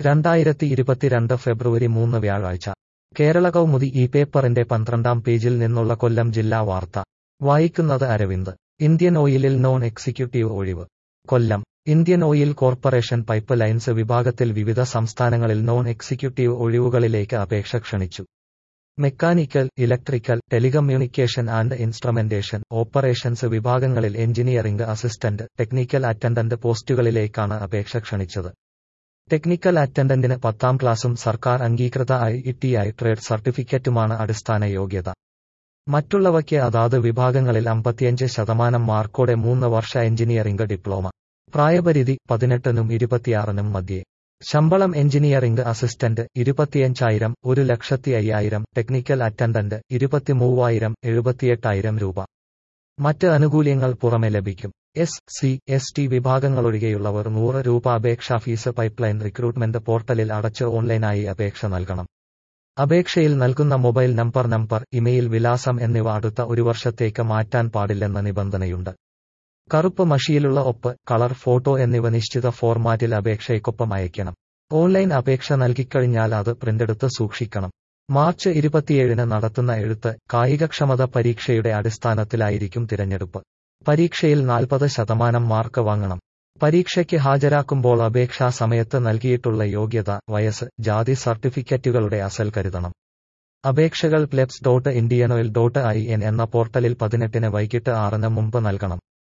രണ്ടായിരത്തി ഇരുപത്തിരണ്ട് ഫെബ്രുവരി മൂന്ന് വ്യാഴാഴ്ച കേരള കൗമുദി ഈ പേപ്പറിന്റെ പന്ത്രണ്ടാം പേജിൽ നിന്നുള്ള കൊല്ലം ജില്ലാ വാർത്ത വായിക്കുന്നത് അരവിന്ദ് ഇന്ത്യൻ ഓയിലിൽ നോൺ എക്സിക്യൂട്ടീവ് ഒഴിവ് Kollam Indian Oil Corporation pipelines വിഭാഗത്തിൽ വിവിധ സംസ്ഥാനങ്ങളിൽ നോൺ എക്സിക്യൂട്ടീവ് ഒഴിവുകളിലേക്ക് അപേക്ഷ ക്ഷണിച്ചു mechanical electrical telecommunication and instrumentation operations വിഭാഗങ്ങളിൽ എഞ്ചിനീയറിംഗ് അസിസ്റ്റന്റ് ടെക്നിക്കൽ അറ്റൻഡന്റ് പോസ്റ്റുകളിലേക്കാണ് അപേക്ഷ ക്ഷണിച്ചത് ടെക്നിക്കൽ അറ്റൻഡന്റിന് പത്താം ക്ലാസും സർക്കാർ അംഗീകൃത I E T I trade സർട്ടിഫിക്കറ്റുമാണ് അടിസ്ഥാന യോഗ്യത മറ്റുള്ളവയ്ക്ക് അതാത് വിഭാഗങ്ങളിൽ അമ്പത്തിയഞ്ച് ശതമാനം മാർക്കോടെ മൂന്ന് വർഷ എഞ്ചിനീയറിംഗ് ഡിപ്ലോമ പ്രായപരിധി പതിനെട്ടിനും ഇരുപത്തിയാറിനും മധ്യേ ശമ്പളം എഞ്ചിനീയറിംഗ് അസിസ്റ്റന്റ് ഇരുപത്തിയഞ്ചായിരം ഒരു ലക്ഷത്തി അയ്യായിരം ടെക്നിക്കൽ അറ്റൻഡന്റ് ഇരുപത്തിമൂവായിരം എഴുപത്തിയെട്ടായിരം രൂപ മറ്റ് ആനുകൂല്യങ്ങൾ പുറമെ ലഭിക്കും എസ് സി എസ് ടി വിഭാഗങ്ങളൊഴികെയുള്ളവർ നൂറ് രൂപ അപേക്ഷാ ഫീസ് പൈപ്പ്ലൈൻ റിക്രൂട്ട്മെന്റ് പോർട്ടലിൽ അടച്ച് ഓൺലൈനായി അപേക്ഷ നൽകണം അപേക്ഷയിൽ നൽകുന്ന മൊബൈൽ നമ്പർ നമ്പർ ഇമെയിൽ വിലാസം എന്നിവ അടുത്ത ഒരു വർഷത്തേക്ക് മാറ്റാൻ പാടില്ലെന്ന നിബന്ധനയുണ്ട് കറുപ്പ് മഷിയിലുള്ള ഒപ്പ് കളർ ഫോട്ടോ എന്നിവ നിശ്ചിത ഫോർമാറ്റിൽ അപേക്ഷയ്ക്കൊപ്പം അയക്കണം ഓൺലൈൻ അപേക്ഷ നൽകിക്കഴിഞ്ഞാൽ അത് പ്രിന്റെടുത്ത് സൂക്ഷിക്കണം മാർച്ച് ഇരുപത്തിയേഴിന് നടത്തുന്ന എഴുത്ത് കായികക്ഷമത പരീക്ഷയുടെ അടിസ്ഥാനത്തിലായിരിക്കും തിരഞ്ഞെടുപ്പ് പരീക്ഷയിൽ നാൽപ്പത് ശതമാനം മാർക്ക് വാങ്ങണം പരീക്ഷയ്ക്ക് ഹാജരാക്കുമ്പോൾ അപേക്ഷാ സമയത്ത് നൽകിയിട്ടുള്ള യോഗ്യത വയസ്സ് ജാതി സർട്ടിഫിക്കറ്റുകളുടെ അസൽ കരുതണം അപേക്ഷകൾ plebs dot Indian oil dot I N എന്ന പോർട്ടലിൽ പതിനെട്ടിന് വൈകിട്ട് ആറിന് മുമ്പ് നൽകണം